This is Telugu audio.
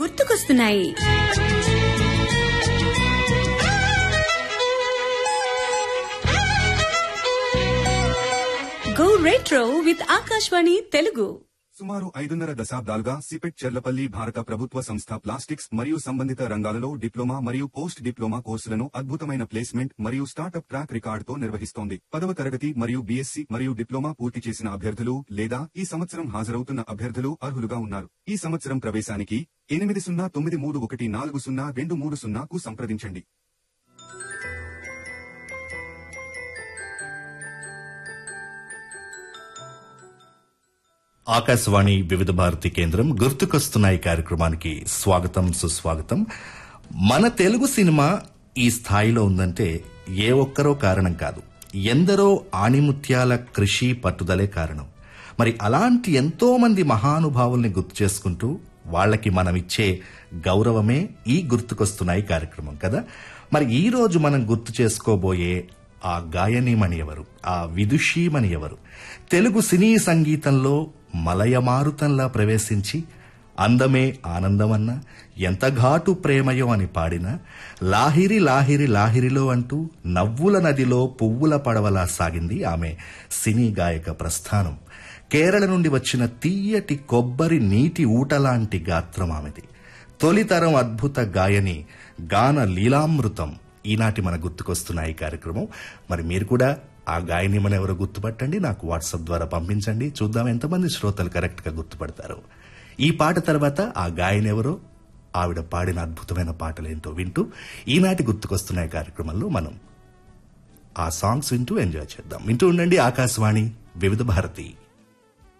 గుర్తుకొస్తున్నాయి go retro with Akashvani Telugu సుమారు ఐదున్నర దశాబ్దాలుగా సిపెట్ చెర్లపల్లి భారత ప్రభుత్వ సంస్థ ప్లాస్టిక్స్ మరియు సంబంధిత రంగాలలో డిప్లొమా మరియు పోస్ట్ డిప్లొమా కోర్సులను అద్భుతమైన ప్లేస్మెంట్ మరియు స్టార్టప్ ట్రాక్ రికార్డుతో నిర్వహిస్తోంది పదవ తరగతి మరియు బీఎస్సీ మరియు డిప్లొమా పూర్తి చేసిన అభ్యర్థులు లేదా ఈ సంవత్సరం హాజరవుతున్న అభ్యర్థులు అర్హులుగా ఉన్నారు ఈ సంవత్సరం ప్రవేశానికి ఎనిమిది సున్నా తొమ్మిది మూడు ఒకటి నాలుగు సున్నా రెండు మూడు సున్నాకు సంప్రదించండి ఆకాశవాణి వివిధ భారతి కేంద్రం గుర్తుకొస్తున్నాయి కార్యక్రమానికి స్వాగతం సుస్వాగతం మన తెలుగు సినిమా ఈ స్థాయిలో ఉందంటే ఏ ఒక్కరో కారణం కాదు ఎందరో ఆణిముత్యాల కృషి పట్టుదలే కారణం మరి అలాంటి ఎంతో మంది మహానుభావుల్ని గుర్తు చేసుకుంటూ వాళ్ళకి మనం ఇచ్చే గౌరవమే ఈ గుర్తుకొస్తున్నాయి కార్యక్రమం కదా మరి ఈ రోజు మనం గుర్తు చేసుకోబోయే ఆ గాయనీమణి ఎవరు ఆ విదుషీమణి ఎవరు తెలుగు సినీ సంగీతంలో మలయమారుతంలా ప్రవేశించి అందమే ఆనందమన్న ఎంత ఘాటు ప్రేమయో అని పాడిన లాహిరి లాహిరి లాహిరిలో అంటూ నవ్వుల నదిలో పువ్వుల పడవలా సాగింది ఆమె సినీ గాయక ప్రస్థానం కేరళ నుండి వచ్చిన తీయటి కొబ్బరి నీటి ఊటలాంటి గాత్రం ఆమెది తొలితరం అద్భుత గాయని గాన లీలామృతం ఈనాటి మన గుర్తుకొస్తున్న ఈ కార్యక్రమం మరి మీరు కూడా ఆ గాయని మన ఎవరో గుర్తుపట్టండి నాకు వాట్సాప్ ద్వారా పంపించండి చూద్దాం ఎంతమంది శ్రోతలు కరెక్ట్ గా గుర్తుపడతారు ఈ పాట తర్వాత ఆ గాయని ఎవరో ఆవిడ పాడిన అద్భుతమైన పాటలేంటో వింటూ ఈనాటి గుర్తుకొస్తున్న ఈ కార్యక్రమంలో మనం ఆ సాంగ్స్ వింటూ ఎంజాయ్ చేద్దాం వింటూ ఉండండి ఆకాశవాణి వివిధ భారతి